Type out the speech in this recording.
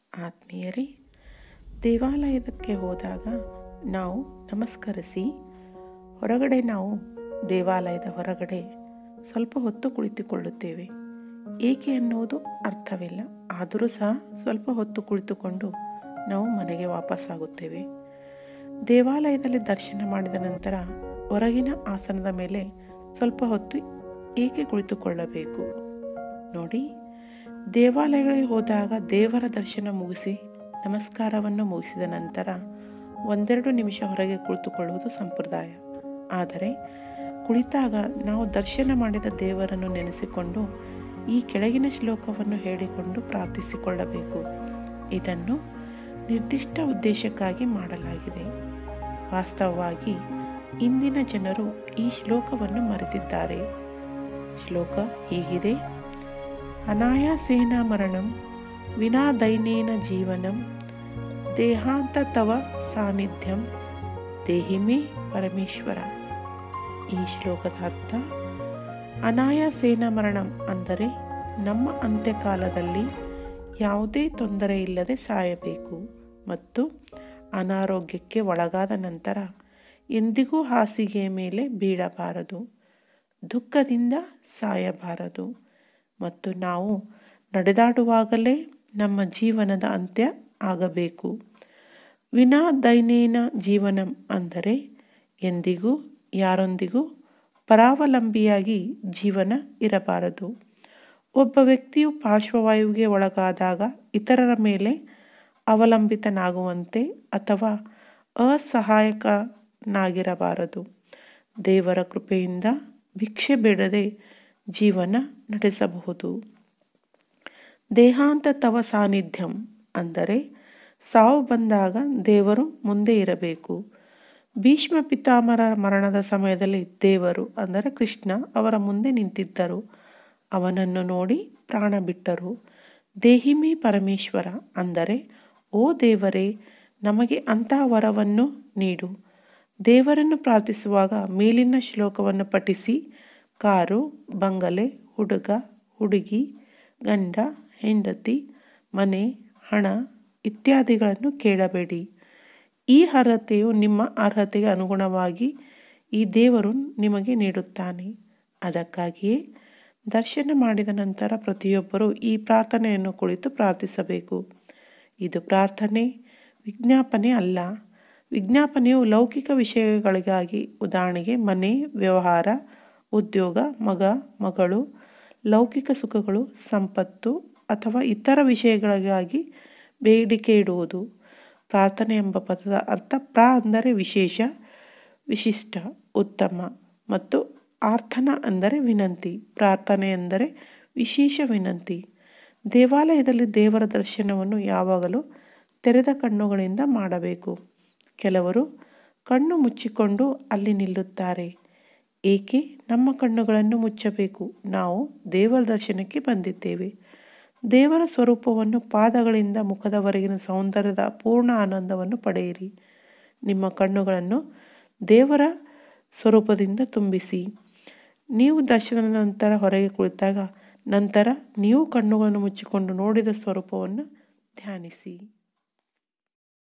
ಆತ್ಮೀಯರೇ ದೇವಾಲಯಕ್ಕೆ ಹೋದಾಗ ನಾವು ನಮಸ್ಕರಿಸಿ ಹೊರಗಡೆ ನಾವು ದೇವಾಲಯದ ಹೊರಗಡೆ ಸ್ವಲ್ಪ ಹೊತ್ತು ಕುಳಿತುಕೊಳ್ಳುತ್ತೇವೆ ಏಕೆ ಅನ್ನುವುದು ಅರ್ಥವಿಲ್ಲ ಆದರೂ ಸಹ ಸ್ವಲ್ಪ ಹೊತ್ತು ಕುಳಿತುಕೊಂಡು ನಾವು ಮನೆಗೆ ವಾಪಸ್ಸಾಗುತ್ತೇವೆ ದೇವಾಲಯದಲ್ಲಿ ದರ್ಶನ ಮಾಡಿದ ನಂತರ ಹೊರಗಿನ ಆಸನದ ಮೇಲೆ ಸ್ವಲ್ಪ ಹೊತ್ತು ಏಕೆ ಕುಳಿತುಕೊಳ್ಳಬೇಕು ನೋಡಿ ದೇವಾಲಯಗಳಿಗೆ ಹೋದಾಗ ದೇವರ ದರ್ಶನ ಮುಗಿಸಿ ನಮಸ್ಕಾರವನ್ನು ಮುಗಿಸಿದ ನಂತರ ಒಂದೆರಡು ನಿಮಿಷ ಹೊರಗೆ ಕುಳಿತುಕೊಳ್ಳುವುದು ಸಂಪ್ರದಾಯ ಆದರೆ ಕುಳಿತಾಗ ನಾವು ದರ್ಶನ ಮಾಡಿದ ದೇವರನ್ನು ನೆನೆಸಿಕೊಂಡು ಈ ಕೆಳಗಿನ ಶ್ಲೋಕವನ್ನು ಹೇಳಿಕೊಂಡು ಪ್ರಾರ್ಥಿಸಿಕೊಳ್ಳಬೇಕು ಇದನ್ನು ನಿರ್ದಿಷ್ಟ ಉದ್ದೇಶಕ್ಕಾಗಿ ಮಾಡಲಾಗಿದೆ ವಾಸ್ತವವಾಗಿ ಇಂದಿನ ಜನರು ಈ ಶ್ಲೋಕವನ್ನು ಮರೆತಿದ್ದಾರೆ ಶ್ಲೋಕ ಹೀಗಿದೆ ಅನಾಯಾಸೇನ ಮರಣಂ ವಿನಾ ದೈನೇನ ಜೀವನಂ ದೇಹಾಂತ ತವ ಸಾನ್ನಿಧ್ಯಂ ದೇಹಿಮೇ ಪರಮೇಶ್ವರ ಈ ಶ್ಲೋಕದ ಅರ್ಥ ಅನಾಯಾಸೇನ ಮರಣಂ ಅಂದರೆ ನಮ್ಮ ಅಂತ್ಯಕಾಲದಲ್ಲಿ ಯಾವುದೇ ತೊಂದರೆ ಇಲ್ಲದೆ ಸಾಯಬೇಕು ಮತ್ತು ಅನಾರೋಗ್ಯಕ್ಕೆ ಒಳಗಾದ ನಂತರ ಎಂದಿಗೂ ಹಾಸಿಗೆಯ ಮೇಲೆ ಬೀಳಬಾರದು ದುಃಖದಿಂದ ಸಾಯಬಾರದು ಮತ್ತು ನಾವು ನಡೆದಾಡುವಾಗಲೇ ನಮ್ಮ ಜೀವನದ ಅಂತ್ಯ ಆಗಬೇಕು ವಿನಾ ದೈನೇನ ಜೀವನಂ ಅಂದರೆ ಎಂದಿಗೂ ಯಾರೊಂದಿಗೂ ಪರಾವಲಂಬಿಯಾಗಿ ಜೀವನ ಇರಬಾರದು ಒಬ್ಬ ವ್ಯಕ್ತಿಯು ಪಾರ್ಶ್ವವಾಯುವಿಗೆ ಒಳಗಾದಾಗ ಇತರರ ಮೇಲೆ ಅವಲಂಬಿತನಾಗುವಂತೆ ಅಥವಾ ಅಸಹಾಯಕನಾಗಿರಬಾರದು ದೇವರ ಕೃಪೆಯಿಂದ ಭಿಕ್ಷೆ ಬೇಡದೆ ಜೀವನ ನಡೆಸಬಹುದು ದೇಹಾಂತ ತವ ಸಾನ್ನಿಧ್ಯಂ ಅಂದರೆ ಸಾವು ಬಂದಾಗ ದೇವರು ಮುಂದೆ ಇರಬೇಕು ಭೀಷ್ಮ ಪಿತಾಮರ ಮರಣದ ಸಮಯದಲ್ಲಿ ದೇವರು ಅಂದರೆ ಕೃಷ್ಣ ಅವರ ಮುಂದೆ ನಿಂತಿದ್ದರು ಅವನನ್ನು ನೋಡಿ ಪ್ರಾಣ ಬಿಟ್ಟರು ದೇಹಿಮೇ ಪರಮೇಶ್ವರ ಅಂದರೆ ಓ ದೇವರೇ ನಮಗೆ ಅಂತಹ ವರವನ್ನು ನೀಡು ದೇವರನ್ನು ಪ್ರಾರ್ಥಿಸುವಾಗ ಮೇಲಿನ ಶ್ಲೋಕವನ್ನು ಪಠಿಸಿ ಕಾರು ಬಂಗಲೆ ಹುಡುಗ ಹುಡುಗಿ ಗಂಡ ಹೆಂಡತಿ ಮನೆ ಹಣ ಇತ್ಯಾದಿಗಳನ್ನು ಕೇಳಬೇಡಿ ಈ ಅರ್ಹತೆಯು ನಿಮ್ಮ ಅರ್ಹತೆಗೆ ಅನುಗುಣವಾಗಿ ಈ ದೇವರು ನಿಮಗೆ ನೀಡುತ್ತಾನೆ ಅದಕ್ಕಾಗಿಯೇ ದರ್ಶನ ಮಾಡಿದ ನಂತರ ಪ್ರತಿಯೊಬ್ಬರೂ ಈ ಪ್ರಾರ್ಥನೆಯನ್ನು ಕುಳಿತು ಪ್ರಾರ್ಥಿಸಬೇಕು ಇದು ಪ್ರಾರ್ಥನೆ ವಿಜ್ಞಾಪನೆ ಅಲ್ಲ ವಿಜ್ಞಾಪನೆಯು ಲೌಕಿಕ ವಿಷಯಗಳಿಗಾಗಿ ಉದಾಹರಣೆಗೆ ಮನೆ ವ್ಯವಹಾರ ಉದ್ಯೋಗ ಮಗ ಮಗಳು ಲೌಕಿಕ ಸುಖಗಳು ಸಂಪತ್ತು ಅಥವಾ ಇತರ ವಿಷಯಗಳಿಗಾಗಿ ಬೇಡಿಕೆ ಇಡುವುದು ಪ್ರಾರ್ಥನೆ ಎಂಬ ಪದದ ಅರ್ಥ ಪ್ರ ಅಂದರೆ ವಿಶೇಷ ವಿಶಿಷ್ಟ ಉತ್ತಮ ಮತ್ತು ಆರ್ಥನ ಅಂದರೆ ವಿನಂತಿ ಪ್ರಾರ್ಥನೆ ಎಂದರೆ ವಿಶೇಷ ವಿನಂತಿ ದೇವಾಲಯದಲ್ಲಿ ದೇವರ ದರ್ಶನವನ್ನು ಯಾವಾಗಲೂ ತೆರೆದ ಕಣ್ಣುಗಳಿಂದ ಮಾಡಬೇಕು ಕೆಲವರು ಕಣ್ಣು ಮುಚ್ಚಿಕೊಂಡು ಅಲ್ಲಿ ನಿಲ್ಲುತ್ತಾರೆ ಏಕೆ ನಮ್ಮ ಕಣ್ಣುಗಳನ್ನು ಮುಚ್ಚಬೇಕು ನಾವು ದೇವರ ದರ್ಶನಕ್ಕೆ ಬಂದಿದ್ದೇವೆ ದೇವರ ಸ್ವರೂಪವನ್ನು ಪಾದಗಳಿಂದ ಮುಖದವರೆಗಿನ ಸೌಂದರ್ಯದ ಪೂರ್ಣ ಆನಂದವನ್ನು ಪಡೆಯಿರಿ ನಿಮ್ಮ ಕಣ್ಣುಗಳನ್ನು ದೇವರ ಸ್ವರೂಪದಿಂದ ತುಂಬಿಸಿ ನೀವು ದರ್ಶನದ ನಂತರ ಹೊರಗೆ ಕುಳಿತಾಗ ನಂತರ ನೀವು ಕಣ್ಣುಗಳನ್ನು ಮುಚ್ಚಿಕೊಂಡು ನೋಡಿದ ಸ್ವರೂಪವನ್ನು ಧ್ಯಾನಿಸಿ